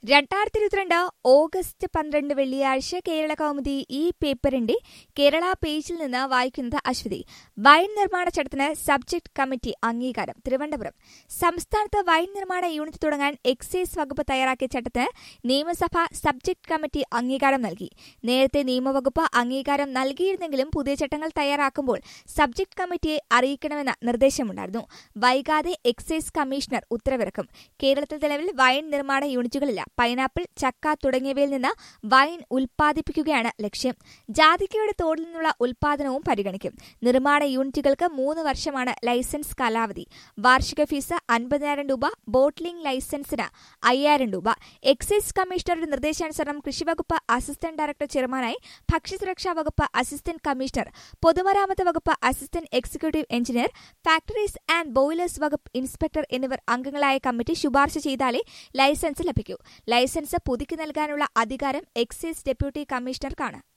രണ്ടായിരത്തി ഇരുപത്തിരണ്ട് ഓഗസ്റ്റ് പന്ത്രണ്ട് വെള്ളിയാഴ്ച കേരള കൗമുദി ഈ പേപ്പറിന്റെ കേരള പേജിൽ നിന്ന് വായിക്കുന്നത് അശ്വതി വൈൻ നിർമ്മാണ ചട്ടത്തിന് സബ്ജക്ട് കമ്മിറ്റി അംഗീകാരം തിരുവനന്തപുരം സംസ്ഥാനത്ത് വൈൻ നിർമ്മാണ യൂണിറ്റ് തുടങ്ങാൻ എക്സൈസ് വകുപ്പ് തയ്യാറാക്കിയ ചട്ടത്തിന് നിയമസഭ സബ്ജക്ട് കമ്മിറ്റി അംഗീകാരം നൽകി നേരത്തെ നിയമവകുപ്പ് അംഗീകാരം നൽകിയിരുന്നെങ്കിലും പുതിയ ചട്ടങ്ങൾ തയ്യാറാക്കുമ്പോൾ സബ്ജക്ട് കമ്മിറ്റിയെ അറിയിക്കണമെന്ന നിർദ്ദേശമുണ്ടായിരുന്നു വൈകാതെ എക്സൈസ് കമ്മീഷണർ ഉത്തരവിറക്കും കേരളത്തിൽ നിലവിൽ വൈൻ നിർമ്മാണ യൂണിറ്റുകളില്ല പൈനാപ്പിൾ ചക്ക തുടങ്ങിയവയിൽ നിന്ന് വൈൻ ഉൽപ്പാദിപ്പിക്കുകയാണ് ലക്ഷ്യം ജാതിക്കയുടെ തോടിൽ നിന്നുള്ള ഉൽപ്പാദനവും പരിഗണിക്കും നിർമ്മാണ യൂണിറ്റുകൾക്ക് മൂന്ന് വർഷമാണ് ലൈസൻസ് കാലാവധി വാർഷിക ഫീസ് അൻപതിനായിരം രൂപ ബോട്ട്ലിംഗ് ലൈസൻസിന് അയ്യായിരം രൂപ എക്സൈസ് കമ്മീഷണറുടെ നിർദ്ദേശാനുസരണം കൃഷിവകുപ്പ് അസിസ്റ്റന്റ് ഡയറക്ടർ ചെയർമാനായി ഭക്ഷ്യസുരക്ഷാ വകുപ്പ് അസിസ്റ്റന്റ് കമ്മീഷണർ പൊതുമരാമത്ത് വകുപ്പ് assistant executive engineer factories and boilers വകുപ്പ് ഇൻസ്പെക്ടർ എന്നിവർ അംഗങ്ങളായ കമ്മിറ്റി ശുപാർശ ചെയ്താലേ ലൈസൻസ് ലഭിക്കൂ ലൈസൻസ് പുതുക്കി നൽകാനുള്ള അധികാരം എക്സൈസ് ഡെപ്യൂട്ടി കമ്മീഷണർക്കാണ്